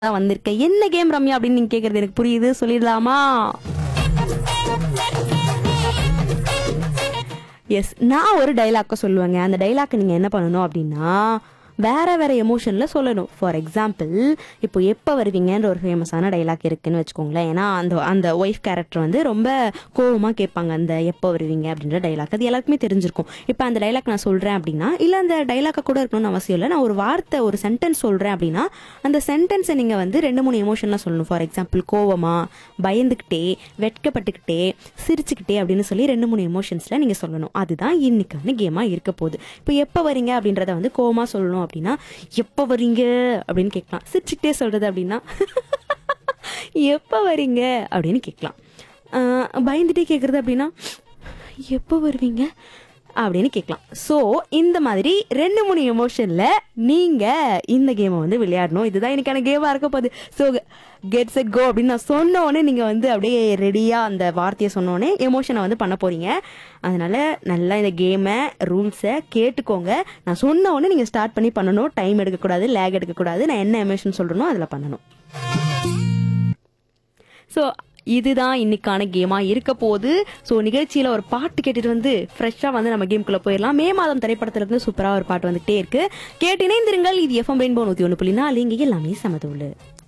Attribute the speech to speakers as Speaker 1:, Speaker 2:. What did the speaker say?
Speaker 1: தான் வந்திருக்கேன் என்ன கேம் ரம்யா அப்படின்னு நீங்க கேக்குறது எனக்கு புரியுது சொல்லிடலாமா எஸ் நான் ஒரு டைலாக்கை சொல்லுவேங்க அந்த டைலாக்கை நீங்கள் என்ன பண்ணணும் அப்படின்னா வேற வேற எமோஷனில் சொல்லணும் ஃபார் எக்ஸாம்பிள் இப்போ எப்போ வருவீங்கன்ற ஒரு ஃபேமஸான டைலாக் இருக்குன்னு வச்சுக்கோங்களேன் ஏன்னா அந்த அந்த ஒய்ஃப் கேரக்டர் வந்து ரொம்ப கோவமாக கேட்பாங்க அந்த எப்போ வருவீங்க அப்படின்ற டைலாக் அது எல்லாருக்குமே தெரிஞ்சிருக்கும் இப்போ அந்த டைலாக் நான் சொல்கிறேன் அப்படின்னா இல்லை அந்த டைலாக்கை கூட இருக்கணும்னு அவசியம் இல்லை நான் ஒரு வார்த்தை ஒரு சென்டென்ஸ் சொல்கிறேன் அப்படின்னா அந்த சென்டென்ஸை நீங்கள் வந்து ரெண்டு மூணு எமோஷன்லாம் சொல்லணும் ஃபார் எக்ஸாம்பிள் கோவமா பயந்துக்கிட்டே வெட்கப்பட்டுக்கிட்டே சிரிச்சுக்கிட்டே அப்படின்னு சொல்லி ரெண்டு மூணு எமோஷன்ஸில் நீங்கள் சொல்லணும் அதுதான் இன்னைக்கான கேமாக இருக்க போகுது இப்போ எப்போ வரீங்க அப்படின்றத வந்து கோவமா சொல்லணும் அப்படின்னா எப்போ வரீங்க அப்படின்னு கேட்கலாம் சிரிச்சுக்கிட்டே சொல்கிறது அப்படின்னா எப்போ வரீங்க அப்படின்னு கேட்கலாம் ஆஹ் பயந்துட்டே கேட்குறது அப்படின்னா எப்போ வருவீங்க அப்படின்னு கேட்கலாம் ஸோ இந்த மாதிரி ரெண்டு மூணு எமோஷனில் நீங்கள் இந்த கேமை வந்து விளையாடணும் இதுதான் எனக்கான கேமாக இருக்க போகுது ஸோ கெட் செட் கோ அப்படின்னு நான் சொன்ன உடனே நீங்கள் வந்து அப்படியே ரெடியாக அந்த வார்த்தையை சொன்ன உடனே எமோஷனை வந்து பண்ண போகிறீங்க அதனால் நல்லா இந்த கேமை ரூல்ஸை கேட்டுக்கோங்க நான் சொன்ன உடனே நீங்கள் ஸ்டார்ட் பண்ணி பண்ணணும் டைம் எடுக்கக்கூடாது லேக் எடுக்கக்கூடாது நான் என்ன எமோஷன் சொல்கிறனோ அதில் பண்ணணும் ஸோ இதுதான் இன்னைக்கான கேமாக இருக்க போகுது ஸோ நிகழ்ச்சியில் ஒரு பாட்டு கேட்டுட்டு வந்து ஃப்ரெஷ்ஷாக வந்து நம்ம கேம்குள்ளே போயிடலாம் மே மாதம் திரைப்படத்துல இருந்து சூப்பராக ஒரு பாட்டு வந்துகிட்டே இருக்கு கேட்டு இணைந்திருங்கள் இது எஃப்எம் ரெயின்போ நூற்றி ஒன்று புள்ளி நாலு இங்கே எல்லாமே சமதூள்